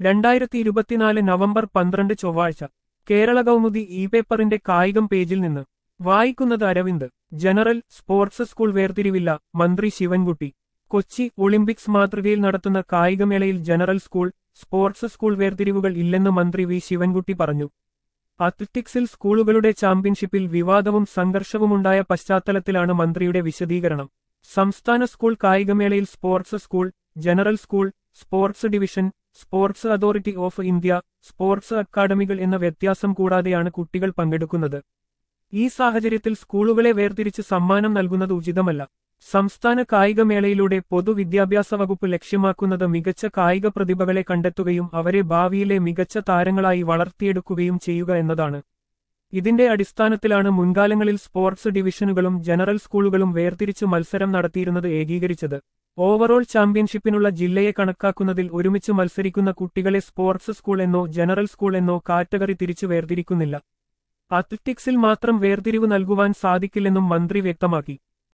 രണ്ടായിരത്തി ഇരുപത്തിനാല് നവംബർ പന്ത്രണ്ട് ചൊവ്വാഴ്ച കേരള കൗമുദി ഇ പേപ്പറിന്റെ കായികം പേജിൽ നിന്ന് വായിക്കുന്നത് അരവിന്ദ് ജനറൽ സ്പോർട്സ് സ്കൂൾ വേർതിരിവില്ല മന്ത്രി ശിവൻകുട്ടി കൊച്ചി ഒളിമ്പിക്സ് മാതൃകയിൽ നടത്തുന്ന കായികമേളയിൽ ജനറൽ സ്കൂൾ സ്പോർട്സ് സ്കൂൾ വേർതിരിവുകൾ ഇല്ലെന്ന് മന്ത്രി വി ശിവൻകുട്ടി പറഞ്ഞു അത്ലറ്റിക്സിൽ സ്കൂളുകളുടെ ചാമ്പ്യൻഷിപ്പിൽ വിവാദവും സംഘർഷവുമുണ്ടായ പശ്ചാത്തലത്തിലാണ് മന്ത്രിയുടെ വിശദീകരണം സംസ്ഥാന സ്കൂൾ കായികമേളയിൽ sports school general school sports division sports authority of India sports അക്കാദമികൾ എന്ന വ്യത്യാസം കൂടാതെയാണ് കുട്ടികൾ പങ്കെടുക്കുന്നത് ഈ സാഹചര്യത്തിൽ സ്കൂളുകളെ വേർതിരിച്ച് സമ്മാനം നൽകുന്നത് ഉചിതമല്ല സംസ്ഥാന കായികമേളയിലൂടെ പൊതുവിദ്യാഭ്യാസ വകുപ്പ് ലക്ഷ്യമാക്കുന്നത് മികച്ച കായിക പ്രതിഭകളെ കണ്ടെത്തുകയും അവരെ ഭാവിയിലെ മികച്ച താരങ്ങളായി വളർത്തിയെടുക്കുകയും ചെയ്യുക എന്നതാണ് ഇതിന്റെ അടിസ്ഥാനത്തിലാണ് മുൻകാലങ്ങളിൽ സ്പോർട്സ് ഡിവിഷനുകളും ജനറൽ സ്കൂളുകളും വേർതിരിച്ച് മത്സരം നടത്തിയിരുന്നത് ഏകീകരിച്ചത് ഓവറോൾ ചാമ്പ്യൻഷിപ്പിനുള്ള ജില്ലയെ കണക്കാക്കുന്നതിൽ ഒരുമിച്ച് മത്സരിക്കുന്ന കുട്ടികളെ സ്പോർട്സ് സ്കൂൾ എന്നോ ജനറൽ സ്കൂൾ എന്നോ കാറ്റഗറി തിരിച്ചു വേർതിരിക്കുന്നില്ല അത്ലറ്റിക്സിൽ മാത്രം വേർതിരിവ് നൽകുവാൻ സാധിക്കില്ലെന്നും മന്ത്രി വ്യക്തമാക്കി